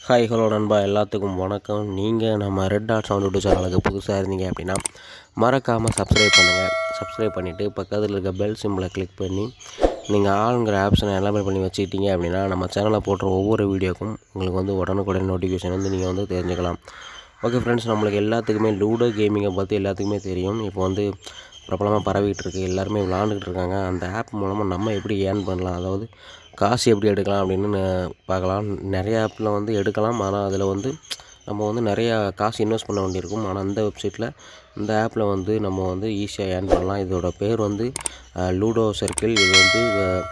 hi hello நண்பா எல்லாத்துக்கும் வணக்கம் நீங்கள் நம்ம ரெட் டாட் சவுண்ட் யூடியூப் சேனலுக்கு புதுசாக இருந்தீங்க அப்படின்னா மறக்காமல் சப்ஸ்கிரைப் பண்ணுங்கள் சப்ஸ்கிரைப் பண்ணிவிட்டு பக்கத்தில் இருக்க பெல் சிம்பிளை கிளிக் பண்ணி நீங்கள் ஆளுங்கிற ஆப்ஷனை எல்லாமே பண்ணி வச்சுக்கிட்டீங்க அப்படின்னா நம்ம சேனலில் போடுற ஒவ்வொரு வீடியோக்கும் உங்களுக்கு வந்து உடனுக்குடன் நோட்டிஃபிகேஷன் வந்து நீங்கள் வந்து தெரிஞ்சுக்கலாம் ஓகே ஃப்ரெண்ட்ஸ் நம்மளுக்கு எல்லாத்துக்குமே லூடோ கேமிங்கை பற்றி எல்லாத்துக்குமே தெரியும் இப்போ வந்து பிரபலமாக பரவிட்டு இருக்கு எல்லாருமே விளாண்டுக்கிட்டு இருக்காங்க அந்த ஆப் மூலமாக நம்ம எப்படி ஏர்ன் பண்ணலாம் அதாவது காசு எப்படி எடுக்கலாம் அப்படின்னு ந- பார்க்கலாம் நிறைய ஆப்பில் வந்து எடுக்கலாம் ஆனால் அதில் வந்து நம்ம வந்து நிறையா காசு இன்வெஸ்ட் பண்ண வேண்டியிருக்கும் ஆனால் அந்த வெப்சைட்டில் இந்த ஆப்பில் வந்து நம்ம வந்து ஈஸியாக ஏர்ன் பண்ணலாம் இதோட பேர் வந்து லூடோ சர்க்கிள் இது வந்து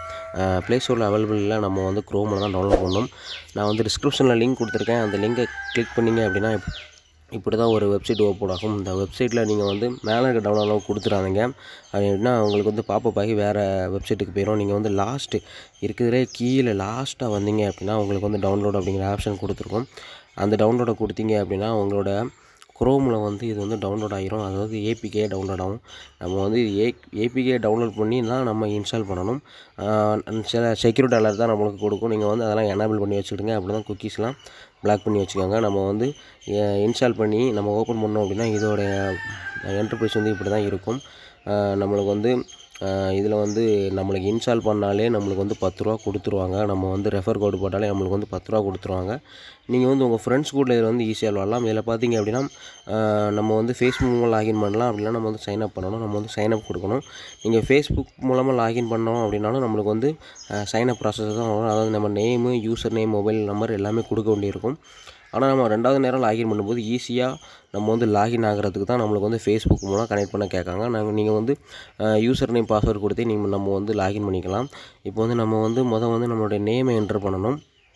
ப்ளே ஸ்டோரில் அவைலபிள் இல்லை நம்ம வந்து க்ரோமில் தான் டவுன்லோட் பண்ணணும் நான் வந்து டிஸ்கிரிப்ஷனில் லிங்க் கொடுத்துருக்கேன் அந்த லிங்கை கிளிக் பண்ணிங்க அப்படின்னா இப்- இப்படி தான் ஒரு வெப்சைட் ஓப்பன் ஆகும் இந்த வெப்சைட்டில் நீங்கள் வந்து மேலே இருக்க டவுன்லோட் கொடுத்துறாதீங்க அது எப்படின்னா உங்களுக்கு வந்து பாப்பப் ஆகி வேறு வெப்சைட்டுக்கு போயிடும் நீங்கள் வந்து லாஸ்ட்டு இருக்கிறதே கீழே லாஸ்ட்டாக வந்தீங்க அப்படின்னா உங்களுக்கு வந்து டவுன்லோட் அப்படிங்கிற ஆப்ஷன் கொடுத்துருக்கும் அந்த டவுன்லோடை கொடுத்தீங்க அப்படின்னா உங்களோட குரோமில் வந்து இது வந்து டவுன்லோட் ஆகிரும் அதாவது ஏபிகே டவுன்லோட் ஆகும் நம்ம வந்து ஏ ஏபிகே டவுன்லோட் பண்ணி தான் நம்ம இன்ஸ்டால் பண்ணணும் ஆஹ் சில செக்யூரிட்டி அலர்ட் தான் நம்மளுக்கு கொடுக்கும் நீங்கள் வந்து அதெல்லாம் எனேபிள் பண்ணி வச்சுக்கிடுங்க அப்படி தான் குக்கீஸ்லாம் பிளாக் பண்ணி வச்சுக்கோங்க நம்ம வந்து இன்ஸ்டால் பண்ணி நம்ம ஓப்பன் பண்ணோம் அப்படின்னா இதோட என்டர்பிரைஸ் வந்து இப்படி தான் இருக்கும் ஆஹ் நம்மளுக்கு வந்து இதில் வந்து நம்மளுக்கு இன்ஸ்டால் பண்ணாலே நம்மளுக்கு வந்து பத்து ரூபா கொடுத்துருவாங்க நம்ம வந்து ரெஃபர் கோடு போட்டாலே நம்மளுக்கு வந்து பத்து ரூபா கொடுத்துருவாங்க நீங்கள் வந்து உங்கள் ஃப்ரெண்ட்ஸ் கூட இதில் வந்து ஈஸியாக விளாட்லாம் இதில் பார்த்தீங்க அப்படின்னா ஆஹ் நம்ம வந்து ஃபேஸ்புக் மூலம் லாகின் பண்ணலாம் அப்படின்னா நம்ம வந்து சைன் அப் பண்ணணும் நம்ம வந்து சைன் அப் கொடுக்கணும் நீங்கள் ஃபேஸ்புக் மூலமாக லாகின் பண்ணோம் அப்படின்னாலும் நம்மளுக்கு வந்து சைன் அப் ப்ராசஸ் தான் வரும் அதாவது நம்ம name user name mobile number எல்லாமே கொடுக்க வேண்டியிருக்கும் ஆனால் நம்ம ரெண்டாவது நேரம் லாகின் பண்ணும்போது ஈஸியாக நம்ம வந்து லாகின் ஆகிறதுக்கு தான் நம்மளுக்கு வந்து ஃபேஸ்புக் மூலம் கனெக்ட் பண்ண கேட்காங்க நாங்கள் நீங்கள் வந்து யூசர் நேம் பாஸ்வேர்டு கொடுத்து நீங்கள் நம்ம வந்து லாகின் பண்ணிக்கலாம் இப்போ வந்து நம்ம வந்து மொதல் வந்து நம்மளுடைய நேமை என்டர் பண்ணணும்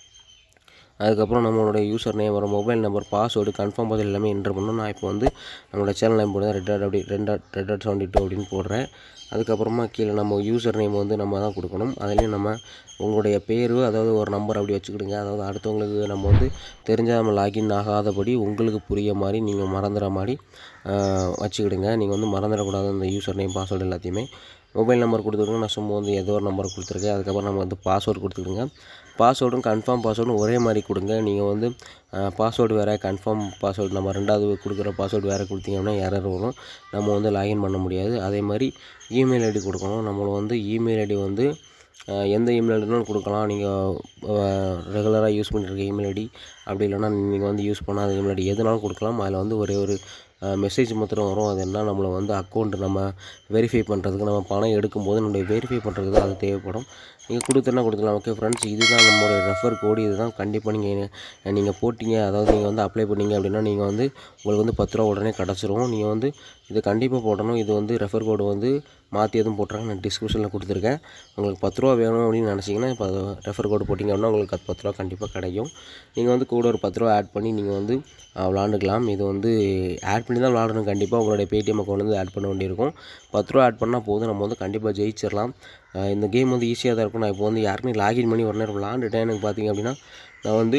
அதுக்கப்புறம் நம்மளுடைய யூசர் நேம் வரும் மொபைல் நம்பர் பாஸ்வேர்டு கன்ஃபார்ம் பதில் எல்லாமே என்டர் பண்ணணும் நான் இப்போ வந்து நம்மளோட சேனல் நேம் போடுறேன் ரெட் டாட் அப்படி red dot red dot seventy two அப்படின்னு போடுறேன் அதுக்கப்புறமா கீழே நம்ம யூசர் நேம் வந்து நம்ம தான் கொடுக்கணும் அதுலேயும் நம்ம உங்களுடைய பேர் அதாவது ஒரு நம்பர் அப்படி வச்சுக்கிடுங்க அதாவது அடுத்தவங்களுக்கு நம்ம வந்து தெரிஞ்சால் நம்ம லாகின் ஆகாதபடி உங்களுக்கு புரிய மாதிரி நீங்கள் மறந்துற மாதிரி ஆஹ், வச்சுக்கிடுங்க நீங்கள் வந்து மறந்துடக்கூடாது அந்த யூசர் நேம் பாஸ்வேர்டு எல்லாத்தையுமே மொபைல் நம்பர் கொடுத்துருங்க நான் சும்மா வந்து ஏதோ ஒரு நம்பர் கொடுத்துருக்கேன் அதுக்கப்புறம் நம்ம வந்து பாஸ்வேர்டு கொடுத்துக்கிடுங்க பாஸ்வேர்டும் கன்ஃபார்ம் பாஸ்வேர்டும் ஒரே மாதிரி கொடுங்க நீங்கள் வந்து பாஸ்வேர்டு வேறு கன்ஃபார்ம் பாஸ்வேர்டு நம்ம ரெண்டாவது கொடுக்குற பாஸ்வேர்டு வேறு கொடுத்தீங்கன்னா எரர் வரும் நம்ம வந்து லாகின் பண்ண முடியாது அதே மாதிரி இமெயில் ஐடி கொடுக்கணும் நம்மளை வந்து இமெயில் ஐடி வந்து அஹ், எந்த இமெயில் ஐடினாலும் கொடுக்கலாம் நீங்கள் ரெகுலராக யூஸ் பண்ணிருக்க இமெயில் ஐடி அப்படி இல்லைன்னா நீங்கள் வந்து யூஸ் பண்ணாத இமெயில் ஐடி எதுனாலும் கொடுக்கலாம் அதில் வந்து ஒரே ஒரு மெசேஜ் மாத்திரம் வரும் அது என்ன நம்மளை வந்து அக்கௌண்ட் நம்ம வெரிஃபை பண்ணுறதுக்கு நம்ம பணம் எடுக்கும்போது நம்மளுடைய வெரிஃபை பண்ணுறதுக்கு தான் அது தேவைப்படும் நீங்கள் கொடுத்தனா கொடுத்துக்கலாம் ஓகே ஃப்ரெண்ட்ஸ் இதுதான் நம்மளுடைய ரெஃபர் கோடு இதுதான் கண்டிப்பாக நீங்கள் நீங்கள் போட்டிங்க அதாவது நீங்கள் வந்து அப்ளை பண்ணீங்க அப்படின்னா நீங்கள் வந்து உங்களுக்கு வந்து பத்து ரூபா உடனே கிடச்சிரும் நீங்கள் வந்து இது கண்டிப்பாக போடணும் இது வந்து ரெஃபர் கோடு வந்து மாற்றி எதுவும் போட்டுறாங்க நான் டிஸ்கிரிப்ஷனில் கொடுத்துருக்கேன் உங்களுக்கு பத்து ரூபா வேணும் அப்படின்னு நினச்சிங்கன்னா இப்போ ரெஃபர் கோடு போட்டிங்க அப்படின்னா உங்களுக்கு அது பத்து ரூபா கண்டிப்பாக கிடைக்கும் நீங்கள் வந்து கூட ஒரு பத்து ரூபா ஆட் பண்ணி நீங்கள் வந்து அஹ், விளாண்டுக்கலாம் இது வந்து ஆட் பண்ணி தான் விளாடணும் கண்டிப்பாக உங்களுடைய பேடிஎம் அக்கௌண்ட் வந்து ஆட் பண்ண வேண்டியிருக்கும் பத்து ரூபா ஆட் பண்ணால் போதும் நம்ம வந்து கண்டிப்பாக ஜெயிச்சிடலாம் அஹ், இந்த கேம் வந்து ஈஸியாக தான் இருக்கும் நான் இப்போ வந்து யாருக்குமே லாகின் பண்ணி ஒரு நேரம் விளாண்டுட்டேன் எனக்கு பார்த்தீங்க அப்படின்னா நான் வந்து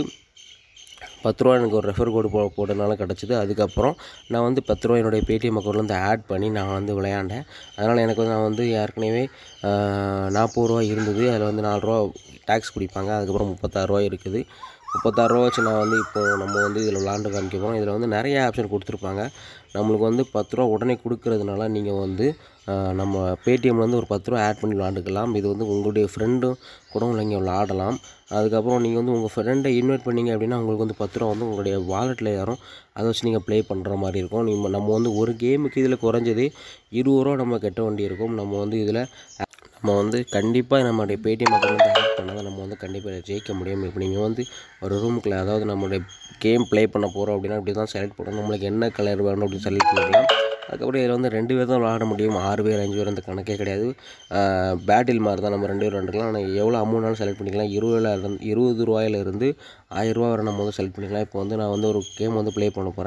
பத்து ரூபா எனக்கு ஒரு ரெஃபர் கோடு போ போட்டதுனால கிடச்சிது அதுக்கப்புறம் நான் வந்து பத்து ரூபா என்னுடைய பேடிஎம் அக்கௌண்ட்லேருந்து ஆட் பண்ணி நான் வந்து விளையாண்டேன் அதனால் எனக்கு வந்து நான் வந்து ஏற்கனவே நாற்பது ரூபா இருந்தது அதில் வந்து நாலு ரூபா டேக்ஸ் பிடிப்பாங்க அதுக்கப்புறம் முப்பத்தாறு ரூபா இருக்குது முப்பத்தாறு ரூபா வச்சு நான் வந்து இப்போ நம்ம வந்து இதில் விளாண்டு காமிக்க போகிறோம் இதில் வந்து நிறைய ஆப்ஷன் கொடுத்துருப்பாங்க நம்மளுக்கு வந்து பத்து ரூபா உடனே கொடுக்கறதுனால நீங்கள் வந்து ஆஹ், நம்ம பேடிஎம்லேருந்து ஒரு பத்து ரூபா ஆட் பண்ணி விளாண்டுக்கலாம் இது வந்து உங்களுடைய ஃப்ரெண்டும் கூட நீங்கள் விளாடலாம் அதுக்கப்புறம் நீங்கள் வந்து உங்கள் ஃப்ரெண்டை இன்வைட் பண்ணீங்க அப்படின்னா உங்களுக்கு வந்து பத்து ரூபா வந்து உங்களுடைய வாலெட்டில் ஏறும் அதை வச்சு நீங்கள் ப்ளே பண்ணுற மாதிரி இருக்கும் நீங்கள் நம்ம வந்து ஒரு கேமுக்கு இதில் குறைஞ்சது இருபது ரூபா நம்ம கட்ட வேண்டியிருக்கும் நம்ம வந்து இதில் நம்ம வந்து கண்டிப்பாக நம்மளுடைய பேடிஎம் அக்கௌண்ட் வந்து ஆட் பண்ணால் தான் நம்ம வந்து கண்டிப்பாக ஜெயிக்க முடியும் இப்போ நீங்கள் வந்து ஒரு ரூமுக்குள்ள அதாவது நம்மளுடைய கேம் ப்ளே பண்ண போகிறோம் அப்படின்னா இப்படி தான் செலக்ட் பண்ணணும் நம்மளுக்கு என்ன கலர் வேணும் அப்படின்னு செலக்ட் பண்ணிக்கலாம் அதுக்கப்புறம் இதில் வந்து ரெண்டு பேர் தான் விளாட முடியும் ஆறு பேர் அஞ்சு பேர் அந்த கணக்கே கிடையாது பேட்டில் மாதிரி தான் நம்ம ரெண்டு பேர் விளாண்டுக்கலாம் ஆனால் எவ்வளோ அமௌண்ட்னாலும் செலக்ட் பண்ணிக்கலாம் இருபதுல இருந்து இருபது ரூபாயிலிருந்து ஆயிரம் ரூபா வரை நம்ம வந்து செலக்ட் பண்ணிக்கலாம் இப்போ வந்து நான் வந்து ஒரு கேம் வந்து ப்ளே பண்ண போகிறேன்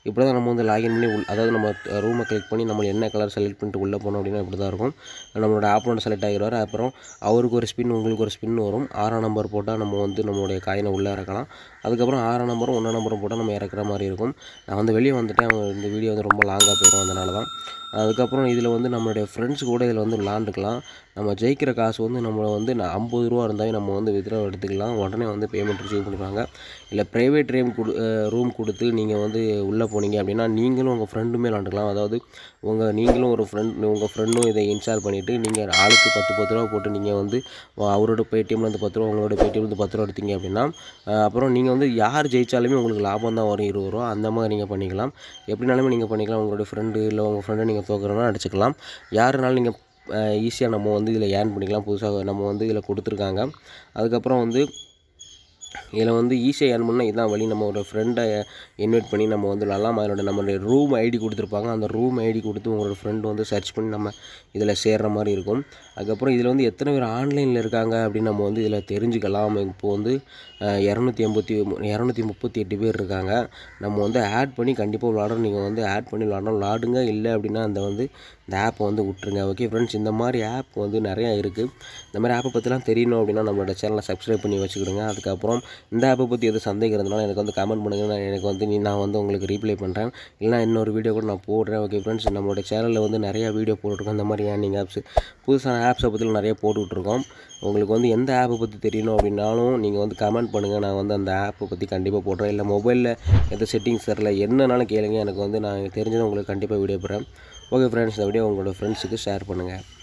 இப்படி தான் நம்ம வந்து லாகின் பண்ணி உள் அதாவது நம்ம ரூமை கிளிக் பண்ணி நம்ம என்ன கலர் செலக்ட் பண்ணிட்டு உள்ளே போனோம் அப்படின்னா இப்படி தான் இருக்கும் நம்மளோட ஆப்போனட் செலக்ட் ஆகிடுவார் அப்புறம் அவருக்கு ஒரு ஸ்பின் உங்களுக்கு ஒரு ஸ்பின் வரும் ஆறாம் நம்பர் போட்டால் நம்ம வந்து நம்மளுடைய காயினை உள்ளே இறக்கலாம் அதுக்கப்புறம் ஆறாம் நம்பரும் ஒன்றாம் நம்பரும் போட்டால் நம்ம இறக்குற மாதிரி இருக்கும் நான் வந்து வெளியே வந்துட்டேன் அவங்க இந்த வீடியோ வந்து ரொம்ப லாங்காக போயிடும் அதனால தான் அதுக்கப்புறம் இதில் வந்து நம்மளுடைய ஃப்ரெண்ட்ஸ் கூட இதில் வந்து விளாண்டுக்கலாம் நம்ம ஜெயிக்கிற காசு வந்து நம்மளை வந்து நான் ஐம்பது ரூபா இருந்தாலே நம்ம வந்து வித்ரா எடுத்துக்கலாம் உடனே வந்து பேமெண்ட் ரிசீவ் பண்ணிடுவாங்க இல்லை ப்ரைவேட் ரூம் கொடு ரூம் கொடுத்து நீங்கள் வந்து உள்ளே போனீங்க அப்படின்னா நீங்களும் உங்கள் ஃப்ரெண்டுமே விளாண்டுக்கலாம் அதாவது உங்கள் நீங்களும் ஒரு ஃப்ரெண்ட் உங்கள் ஃப்ரெண்டும் இதை இன்ஸ்டால் பண்ணிவிட்டு நீங்கள் ஆளுக்கு பத்து பத்து ரூபா போட்டு நீங்கள் வந்து அவரோட பேடிஎம்லேருந்து பத்து ரூபா உங்களோட பேடிஎம்லேருந்து பத்து ரூபா எடுத்தீங்க அப்படின்னா அப்புறம் நீங்கள் வந்து யார் ஜெயித்தாலுமே உங்களுக்கு லாபம் தான் வரும் இருபது ரூபா அந்த மாதிரி நீங்கள் பண்ணிக்கலாம் எப்படினாலுமே நீங்கள் பண்ணிக்கலாம் உங்களோட ஃப்ரெண்டு இல்லை உங்கள் ஃப்ரெண்டை நீங்கள் தோக்குறனா அடிச்சுக்கலாம் யாருனாலும் நீங்கள் ஈஸியாக நம்ம வந்து இதில் ஏர்ன் பண்ணிக்கலாம் புதுசாக நம்ம வந்து இதில் கொடுத்துருக்காங்க அதுக்கப்புறம் வந்து இதில் வந்து ஈஸியாக ஏர்ன் பண்ணால் இதான் வழி நம்ம ஒரு ஃப்ரெண்டை இன்வைட் பண்ணி நம்ம வந்து விளாட்லாம் அதனோட நம்மளுடைய ரூம் ஐடி கொடுத்துருப்பாங்க அந்த ரூம் ஐடி கொடுத்து உங்களோட ஃப்ரெண்டு வந்து சர்ச் பண்ணி நம்ம இதில் சேர்கிற மாதிரி இருக்கும் அதுக்கப்புறம் இதில் வந்து எத்தனை பேர் ஆன்லைனில் இருக்காங்க அப்படின்னு நம்ம வந்து இதில் தெரிஞ்சுக்கலாம் இப்போ வந்து இரநூத்தி எண்பத்தி இரநூத்தி முப்பத்தி எட்டு பேர் இருக்காங்க நம்ம வந்து ஆட் பண்ணி கண்டிப்பாக விளாடணும் நீங்கள் வந்து ஆட் பண்ணி விளாடணும் விளாடுங்க இல்லை அப்படின்னா அந்த வந்து இந்த ஆப்பை வந்து விட்ருங்க ஓகே ஃப்ரெண்ட்ஸ் இந்த மாதிரி ஆப் வந்து நிறையா இருக்குது இந்த மாதிரி ஆப்பை பற்றிலாம் தெரியணும் அப்படின்னா நம்மளோட சேனலை சப்ஸ்கிரைப் பண்ணி வச்சுக்கிடுங்க அதுக்கப்புறம் இந்த ஆப்பை பற்றி எது சந்தேகம் இருந்தாலும் எனக்கு வந்து கமெண்ட் பண்ணுங்கள் நான் எனக்கு வந்து நீ நான் வந்து உங்களுக்கு ரீப்ளை பண்ணுறேன் இல்லைனா இன்னொரு வீடியோ கூட நான் போடுறேன் ஓகே ஃப்ரெண்ட்ஸ் நம்மளோட சேனலில் வந்து நிறையா வீடியோ போட்டுருக்கோம் இந்த மாதிரி ஏர்னிங் ஆப்ஸ் புதுசான ஆப்ஸை பற்றிலாம் நிறைய போட்டுட்ருக்கோம் உங்களுக்கு வந்து எந்த ஆப்பை பற்றி தெரியணும் அப்படின்னாலும் நீங்கள் வந்து கமெண்ட் பண்ணுங்கள் நான் வந்து அந்த ஆப்பை பற்றி கண்டிப்பாக போடுறேன் இல்லை மொபைலில் எந்த செட்டிங்ஸ் தெரில என்னன்னாலும் கேளுங்க எனக்கு வந்து நான் தெரிஞ்சதை உங்களுக்கு கண்டிப்பாக வீடியோ போடுறேன் ஓகே ஃப்ரெண்ட்ஸ் இந்த வீடியோ உங்களோட ஃப்ரெண்ட்ஸுக்கு ஷேர் பண்ணுங்கள்